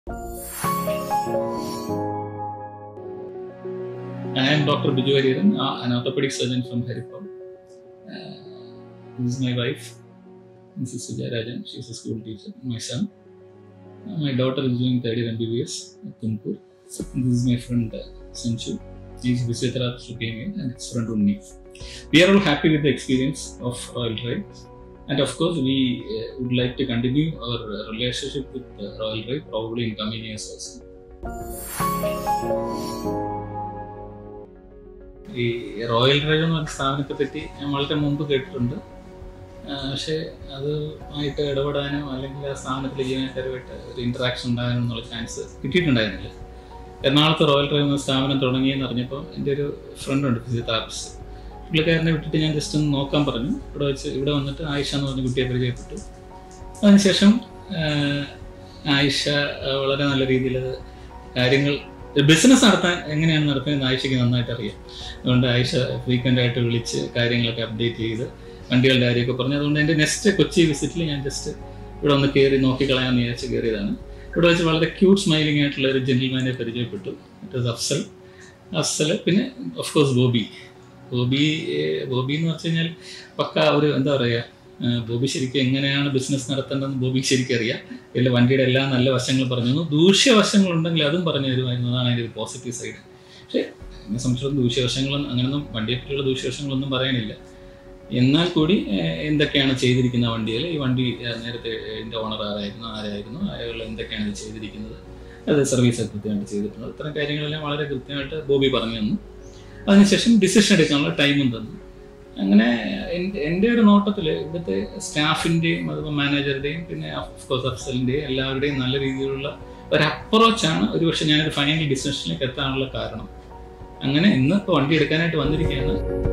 I am Dr. Biju Hariharan, uh, an orthopedic surgeon from Haripur. Uh, this is my wife, Mrs. Sujay Rajan. She is a school teacher. My son. Uh, my daughter is doing third year MBBS at Tumkur. This is my friend uh, Sanchu. He is a physiotherapist who came in and his friend Unni. We are all happy with the experience of Royal Drive. And of course, we uh, would like to continue our uh, relationship with uh, Royal Drive probably in coming years also. ഈ royal drive എന്ന് പറഞ്ഞ സ്ഥാപനത്തെ പറ്റി ഞാൻ വളരെ മുമ്പ് കേട്ടിട്ടുണ്ട് ആ, പക്ഷേ അത് ആയിട്ട് ഇടപെടാനോ അല്ലെങ്കിൽ ആ സ്ഥാപനത്തിലെ ജീവനക്കാരുമായിട്ട് ഒരു ഇന്ററാക്ഷൻ ഉണ്ടാകാനോ എന്നുള്ള ചാൻസ് കിട്ടിയിട്ടുണ്ടായിരുന്നില്ല എറണാകുളത്ത് റോയൽ ഡ്രൈവ് എന്ന സ്ഥാപനം തുടങ്ങിയെന്ന് അറിഞ്ഞപ്പോൾ എൻ്റെ ഒരു ഫ്രണ്ട് ഉണ്ട് ഫിസിയോതെറാപ്പിസ്റ്റ് പുള്ളിക്കാരനെ വിട്ടിട്ട് ഞാൻ ജസ്റ്റ് ഒന്ന് നോക്കാൻ പറഞ്ഞു ഇവിടെ വെച്ച് ഇവിടെ വന്നിട്ട് ആയിഷ എന്ന് പറഞ്ഞ കുട്ടിയെ പരിചയപ്പെട്ടു അതിനുശേഷം ആ, ആയിഷ ആ, വളരെ നല്ല രീതിയിൽ കാര്യങ്ങൾ ബിസിനസ് നടത്താൻ എങ്ങനെയാണ് നടത്തുന്നത് ആയിഷയ്ക്ക് നന്നായിട്ട് അറിയാം അതുകൊണ്ട് ആയിഷ ഫ്രീക്വൻ്റ് ആയിട്ട് വിളിച്ച് കാര്യങ്ങളൊക്കെ അപ്ഡേറ്റ് ചെയ്ത് വണ്ടികളുടെ കാര്യമൊക്കെ പറഞ്ഞു അതുകൊണ്ട് എൻ്റെ നെക്സ്റ്റ് കൊച്ചി വിസിറ്റിൽ ഞാൻ ജസ്റ്റ് ഇവിടെ ഒന്ന് കയറി നോക്കിക്കളയാമെന്ന് വിചാരിച്ച് കയറിയതാണ് ഇവിടെ വെച്ച് വളരെ ക്യൂട്ട് സ്മൈലിംഗ് ആയിട്ടുള്ള ഒരു ജെന്റിൽമാനെ പരിചയപ്പെട്ടു ഇറ്റ് ഇസ് അഫ്സൽ അഫ്സൽ പിന്നെ ഓഫ് കോഴ്സ് ബോബി ബോബി ഏഹ്, ബോബി എന്ന് വെച്ച് കഴിഞ്ഞാൽ പക്ക ഒരു എന്താ പറയുക ഏഹ്, ബോബി ശരിക്കും എങ്ങനെയാണ് ബിസിനസ് നടത്തേണ്ടതെന്ന് ബോബിക്ക് ശരിക്കും അറിയാം എല്ലാ വണ്ടിയുടെ എല്ലാ നല്ല വശങ്ങൾ പറഞ്ഞു തന്നു ദൂഷ്യവശങ്ങളുണ്ടെങ്കിൽ അതും പറഞ്ഞു തരുമായിരുന്നു അതാണ് അതിൻ്റെ ഒരു പോസിറ്റീവ് സൈഡ് പക്ഷേ എന്നെ സംബന്ധിച്ചിടത്തോളം ദൂഷ്യവശങ്ങളൊന്നും അങ്ങനെയൊന്നും വണ്ടിയെ പറ്റിയുള്ള ദൂഷ്യവശങ്ങളൊന്നും പറയാനില്ല എന്നാൽ കൂടി ഏഹ്, എന്തൊക്കെയാണ് ചെയ്തിരിക്കുന്ന വണ്ടിയിൽ ഈ വണ്ടി ഏഹ്, നേരത്തെ എൻ്റെ ഓണർ ആരായിരുന്നു ആരായിരുന്നു അയാൾ എന്തൊക്കെയാണ് ഇത് ചെയ്തിരിക്കുന്നത് അത് സർവീസ് കൃത്യമായിട്ട് ചെയ്തിട്ടുണ്ട് ഇത്തരം കാര്യങ്ങളെല്ലാം വളരെ കൃത്യമായിട്ട് ബോബി പറഞ്ഞു തന്നു അതിനുശേഷം ഡിസിഷൻ എടുക്കാനുള്ള ടൈമും തന്നു അങ്ങനെ എൻ്റെ എൻ്റെ ഒരു നോട്ടത്തിൽ ഇവിടുത്തെ സ്റ്റാഫിൻ്റെയും അതുപോലെ മാനേജറുടെയും പിന്നെ ഓഫ്കോഴ്സ് അഫ്സലിൻ്റെയും എല്ലാവരുടെയും നല്ല രീതിയിലുള്ള ഒരു അപ്രോച്ചാണ് ഒരുപക്ഷെ ഞാനൊരു ഫൈനൽ ഡിസിഷനിലേക്ക് എത്താനുള്ള കാരണം അങ്ങനെ ഇന്ന് ഇപ്പോൾ വണ്ടി എടുക്കാനായിട്ട് വന്നിരിക്കുകയാണ്